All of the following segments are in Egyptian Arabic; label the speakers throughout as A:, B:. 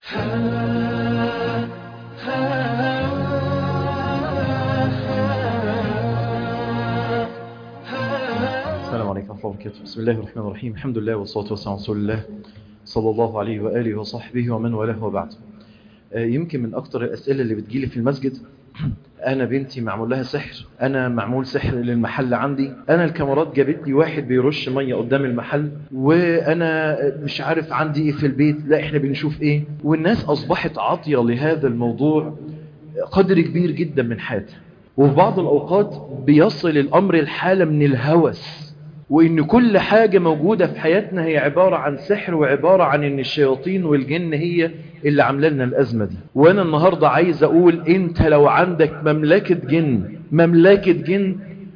A: السلام عليكم ورحمة الله وبركاته بسم الله الرحمن الرحيم الحمد لله والصلاة والسلام على رسول الله صلى الله عليه وآله وصحبه ومن والاه وبعد آه، يمكن من أكتر الأسئلة اللي بتجيلي في المسجد أنا بنتي معمول لها سحر أنا معمول سحر للمحل عندي أنا الكاميرات جابت لي واحد بيرش مية قدام المحل وأنا مش عارف عندي إيه في البيت لا إحنا بنشوف إيه والناس أصبحت عاطية لهذا الموضوع قدر كبير جدا من حياتها وفي بعض الأوقات بيصل الأمر الحالة من الهوس وإن كل حاجة موجودة في حياتنا هي عبارة عن سحر وعبارة عن إن الشياطين والجن هي اللي عامله لنا الأزمة دي وأنا النهاردة عايز أقول أنت لو عندك مملكة جن مملكة جن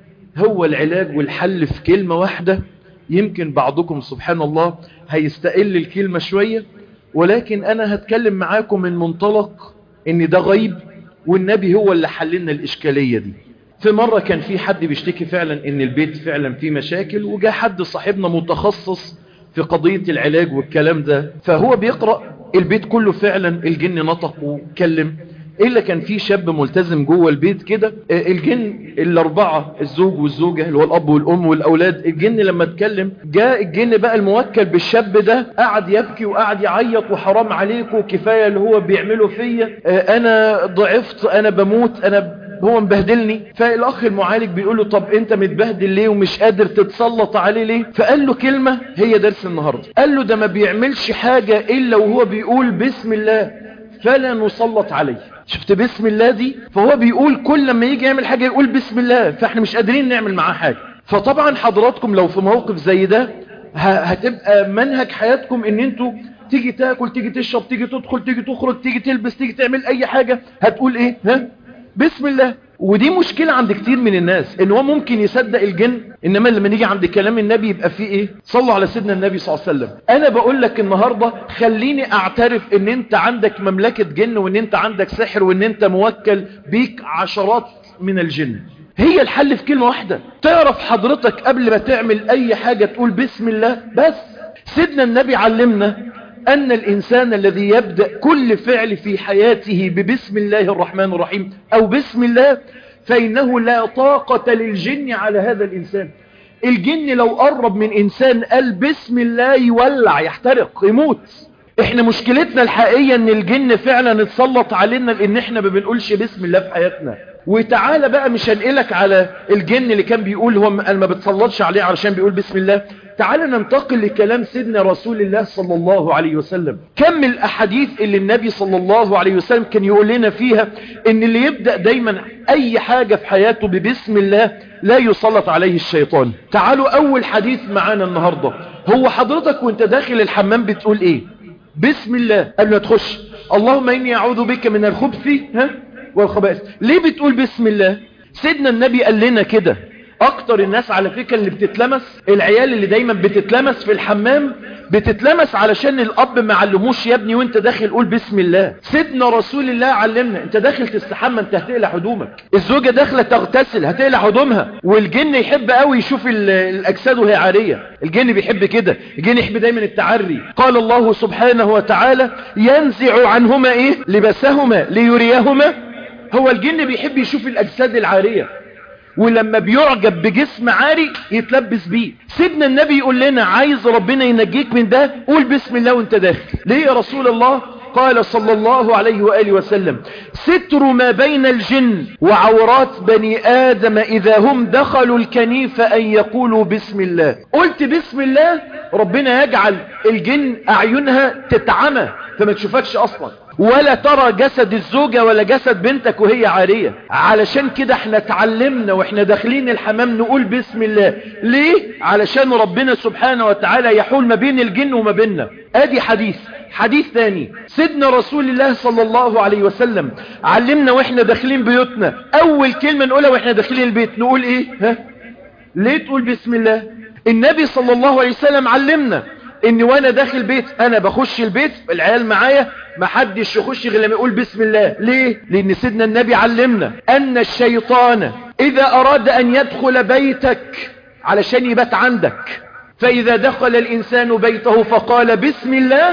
A: هو العلاج والحل في كلمة واحدة يمكن بعضكم سبحان الله هيستقل الكلمة شوية ولكن أنا هتكلم معاكم من منطلق إن ده غيب والنبي هو اللي حللنا الإشكالية دي في مرة كان في حد بيشتكي فعلا ان البيت فعلا فيه مشاكل وجاء حد صاحبنا متخصص في قضية العلاج والكلام ده فهو بيقرأ البيت كله فعلا الجن نطق وكلم إلا كان في شاب ملتزم جوه البيت كده آه، الجن الأربعة الزوج والزوجة اللي هو الأب والأم والأولاد الجن لما اتكلم جاء الجن بقى الموكل بالشاب ده قعد يبكي وقعد يعيط وحرام عليكم كفاية اللي هو بيعمله فيا آه، أنا ضعفت أنا بموت أنا هو مبهدلني فالاخ المعالج بيقول له طب انت متبهدل ليه ومش قادر تتسلط عليه ليه فقال له كلمة هي درس النهاردة قال له ده ما بيعملش حاجة الا وهو بيقول بسم الله فلا نسلط عليه شفت بسم الله دي فهو بيقول كل لما يجي يعمل حاجة يقول بسم الله فاحنا مش قادرين نعمل معاه حاجة فطبعا حضراتكم لو في موقف زي ده ه- هتبقى منهج حياتكم ان انتوا تيجي تاكل تيجي تشرب تيجي تدخل تيجي تخرج تيجي تلبس تيجي تعمل اي حاجة هتقول ايه ها بسم الله ودي مشكلة عند كتير من الناس ان هو ممكن يصدق الجن انما لما نيجي عند كلام النبي يبقى فيه ايه صلوا على سيدنا النبي صلى الله عليه وسلم انا بقول لك النهاردة خليني اعترف ان انت عندك مملكة جن وان انت عندك سحر وان انت موكل بيك عشرات من الجن هي الحل في كلمة واحدة تعرف حضرتك قبل ما تعمل اي حاجة تقول بسم الله بس سيدنا النبي علمنا أن الإنسان الذي يبدأ كل فعل في حياته ببسم الله الرحمن الرحيم أو بسم الله فإنه لا طاقة للجن على هذا الإنسان الجن لو قرب من إنسان قال بسم الله يولع يحترق يموت احنا مشكلتنا الحقيقية ان الجن فعلا اتسلط علينا لان احنا ما بنقولش بسم الله في حياتنا وتعالى بقى مش هنقلك على الجن اللي كان بيقول هو انا ما بتصلتش عليه علشان بيقول بسم الله تعالى ننتقل لكلام سيدنا رسول الله صلى الله عليه وسلم كم الاحاديث اللي النبي صلى الله عليه وسلم كان يقول لنا فيها ان اللي يبدأ دايما اي حاجة في حياته ببسم الله لا يسلط عليه الشيطان تعالوا اول حديث معانا النهاردة هو حضرتك وانت داخل الحمام بتقول ايه بسم الله قبل ما تخش اللهم اني اعوذ بك من الخبث ها والخبائث ليه بتقول بسم الله سيدنا النبي قال لنا كده اكتر الناس على فكرة اللي بتتلمس العيال اللي دايما بتتلمس في الحمام بتتلمس علشان الاب ما علموش يا ابني وانت داخل قول بسم الله سيدنا رسول الله علمنا انت داخل تستحمى انت هتقلع هدومك الزوجة داخلة تغتسل هتقلع هدومها والجن يحب قوي يشوف ال- الاجساد وهي عارية الجن بيحب كده الجن يحب دايما التعري قال الله سبحانه وتعالى ينزع عنهما ايه لبسهما ليريهما هو الجن بيحب يشوف الاجساد العارية ولما بيعجب بجسم عاري يتلبس بيه سيدنا النبي يقول لنا عايز ربنا ينجيك من ده قول بسم الله وانت داخل ليه يا رسول الله قال صلى الله عليه وآله وسلم ستر ما بين الجن وعورات بني آدم إذا هم دخلوا الكنيف أن يقولوا بسم الله قلت بسم الله ربنا يجعل الجن أعينها تتعمى فما تشوفكش أصلا ولا ترى جسد الزوجة ولا جسد بنتك وهي عارية علشان كده احنا اتعلمنا واحنا داخلين الحمام نقول بسم الله ليه؟ علشان ربنا سبحانه وتعالى يحول ما بين الجن وما بيننا ادي حديث حديث ثاني سيدنا رسول الله صلى الله عليه وسلم علمنا واحنا داخلين بيوتنا اول كلمة نقولها واحنا داخلين البيت نقول ايه ها ليه تقول بسم الله النبي صلى الله عليه وسلم علمنا ان وانا داخل بيت انا بخش البيت العيال معايا ما حدش يخش غير لما يقول بسم الله ليه لان سيدنا النبي علمنا ان الشيطان اذا اراد ان يدخل بيتك علشان يبات عندك فاذا دخل الانسان بيته فقال بسم الله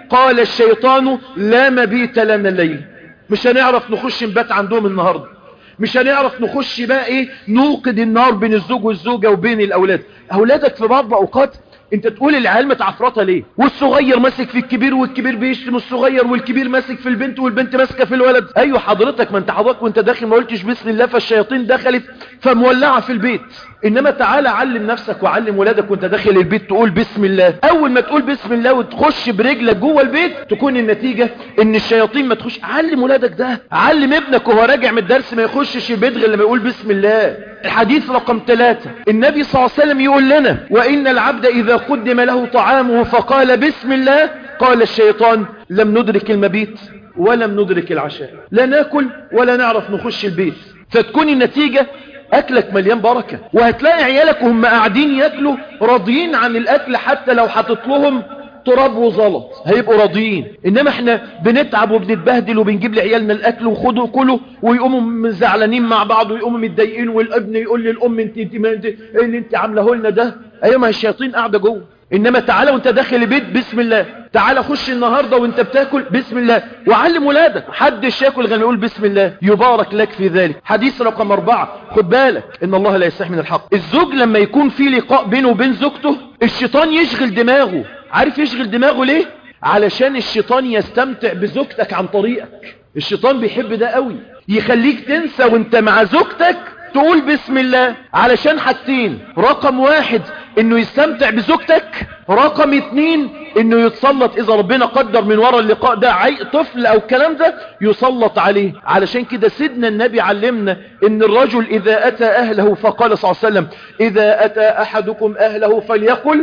A: قال الشيطان لا مبيت لنا الليل مش هنعرف نخش نبات عندهم النهاردة مش هنعرف نخش بقى ايه نوقد النار بين الزوج والزوجة وبين الاولاد اولادك في بعض اوقات انت تقول العيال متعفرطه ليه والصغير ماسك في الكبير والكبير بيشتم الصغير والكبير ماسك في البنت والبنت ماسكه في الولد ايوه حضرتك ما انت حضرتك وانت داخل ما قلتش بسم الله فالشياطين دخلت فمولعه في البيت انما تعالى علم نفسك وعلم ولادك وانت داخل البيت تقول بسم الله اول ما تقول بسم الله وتخش برجلك جوه البيت تكون النتيجه ان الشياطين ما تخش علم ولادك ده علم ابنك وهو راجع من الدرس ما يخشش البيت غير لما يقول بسم الله الحديث رقم ثلاثة النبي صلى الله عليه وسلم يقول لنا وإن العبد إذا قدم له طعامه فقال بسم الله قال الشيطان لم ندرك المبيت ولم ندرك العشاء لا ناكل ولا نعرف نخش البيت فتكون النتيجة أكلك مليان بركة وهتلاقي عيالك وهم قاعدين يأكلوا راضيين عن الأكل حتى لو حطت لهم تراب وزلط هيبقوا راضيين انما احنا بنتعب وبنتبهدل وبنجيب لعيالنا الاكل وخدوا كله ويقوموا زعلانين مع بعض ويقوموا متضايقين والابن يقول للام انت انت ما انت ايه اللي انت عامله لنا ده ايوه ما الشياطين قاعده جوه انما تعالى وانت داخل البيت بسم الله تعالى خش النهارده وانت بتاكل بسم الله وعلم ولادك محدش ياكل غير يقول بسم الله يبارك لك في ذلك حديث رقم أربعة خد بالك ان الله لا يستحي من الحق الزوج لما يكون في لقاء بينه وبين زوجته الشيطان يشغل دماغه عارف يشغل دماغه ليه علشان الشيطان يستمتع بزوجتك عن طريقك الشيطان بيحب ده قوي يخليك تنسى وانت مع زوجتك تقول بسم الله علشان حاجتين رقم واحد انه يستمتع بزوجتك رقم اتنين انه يتسلط اذا ربنا قدر من وراء اللقاء ده عي طفل او الكلام ده يسلط عليه علشان كده سيدنا النبي علمنا ان الرجل اذا اتى اهله فقال صلى الله عليه وسلم اذا اتى احدكم اهله فليقل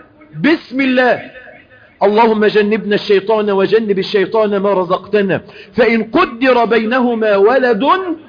A: بسم الله اللهم جنبنا الشيطان وجنب الشيطان ما رزقتنا فإن قدر بينهما ولد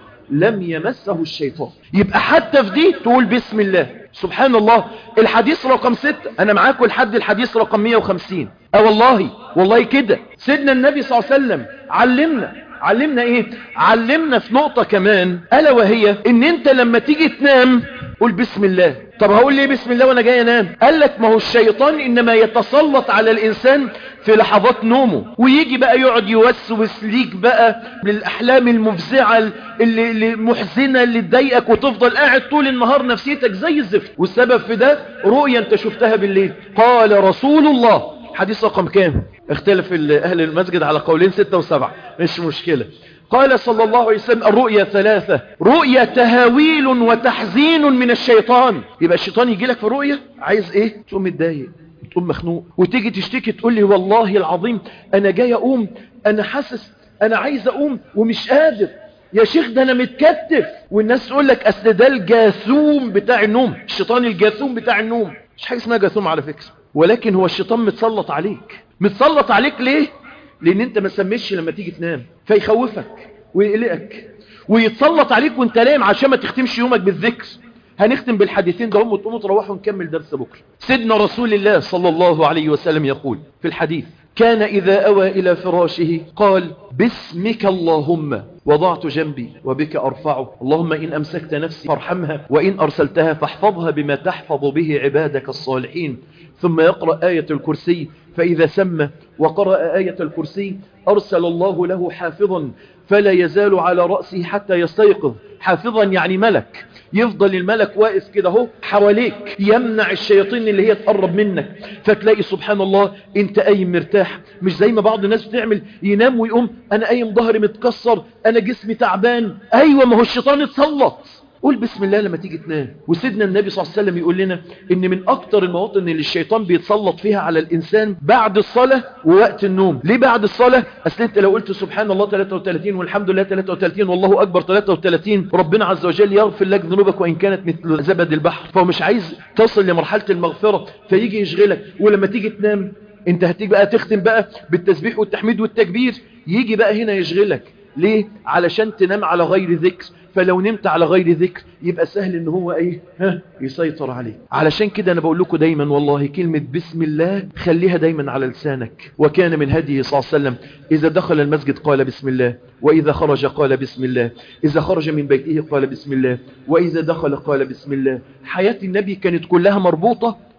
A: لم يمسه الشيطان يبقى حتى في دي تقول بسم الله سبحان الله الحديث رقم ستة انا معاكم لحد الحديث رقم 150 اه والله والله كده سيدنا النبي صلى الله عليه وسلم علمنا علمنا ايه علمنا في نقطة كمان الا وهي ان انت لما تيجي تنام قول بسم الله طب هقول ليه بسم الله وانا جاي انام قال لك ما هو الشيطان انما يتسلط على الانسان في لحظات نومه ويجي بقى يقعد يوسوس ليك بقى للاحلام المفزعه اللي, اللي محزنه اللي تضايقك وتفضل قاعد طول النهار نفسيتك زي الزفت والسبب في ده رؤيه انت شفتها بالليل قال رسول الله حديث رقم كام اختلف اهل المسجد على قولين ستة وسبعة مش مشكلة قال صلى الله عليه وسلم الرؤيا ثلاثة رؤيا تهاويل وتحزين من الشيطان يبقى الشيطان يجي لك في رؤيا عايز ايه تقوم متضايق تقوم مخنوق وتيجي تشتكي تقول لي والله العظيم انا جاي اقوم انا حاسس انا عايز اقوم ومش قادر يا شيخ ده انا متكتف والناس تقول لك اصل ده الجاثوم بتاع النوم الشيطان الجاثوم بتاع النوم مش حاجه اسمها جاثوم على فكره ولكن هو الشيطان متسلط عليك متسلط عليك ليه لان انت ما سميتش لما تيجي تنام فيخوفك ويقلقك ويتسلط عليك وانت نايم عشان ما تختمش يومك بالذكر هنختم بالحديثين ده هم وتقوموا تروحوا نكمل درس بكره سيدنا رسول الله صلى الله عليه وسلم يقول في الحديث كان إذا أوى إلى فراشه قال باسمك اللهم وضعت جنبي وبك أرفعه اللهم إن أمسكت نفسي فارحمها وإن أرسلتها فاحفظها بما تحفظ به عبادك الصالحين ثم يقرأ آية الكرسي فإذا سمى وقرأ آية الكرسي أرسل الله له حافظا فلا يزال على رأسه حتى يستيقظ حافظا يعني ملك يفضل الملك واقف كده اهو حواليك يمنع الشياطين اللي هي تقرب منك فتلاقي سبحان الله انت قايم مرتاح مش زي ما بعض الناس بتعمل ينام ويقوم انا قايم ظهري متكسر انا جسمي تعبان ايوه ما هو الشيطان اتسلط قول بسم الله لما تيجي تنام وسيدنا النبي صلى الله عليه وسلم يقول لنا ان من اكتر المواطن اللي الشيطان بيتسلط فيها على الانسان بعد الصلاة ووقت النوم ليه بعد الصلاة اصل انت لو قلت سبحان الله 33 والحمد لله 33 والله اكبر 33 ربنا عز وجل يغفر لك ذنوبك وان كانت مثل زبد البحر فهو مش عايز تصل لمرحلة المغفرة فيجي يشغلك ولما تيجي تنام انت هتيجي بقى تختم بقى بالتسبيح والتحميد والتكبير يجي بقى هنا يشغلك ليه علشان تنام على غير ذكر فلو نمت على غير ذكر يبقى سهل ان هو ايه ها يسيطر عليه علشان كده انا بقول لكم دايما والله كلمة بسم الله خليها دايما على لسانك وكان من هديه صلى الله عليه وسلم اذا دخل المسجد قال بسم الله واذا خرج قال بسم الله اذا خرج من بيته قال بسم الله واذا دخل قال بسم الله حياة النبي كانت كلها مربوطة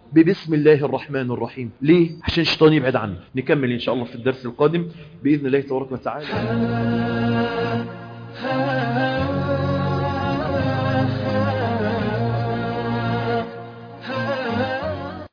A: ببسم الله الرحمن الرحيم ليه عشان الشيطان يبعد عنه نكمل ان شاء الله في الدرس القادم باذن الله تبارك وتعالى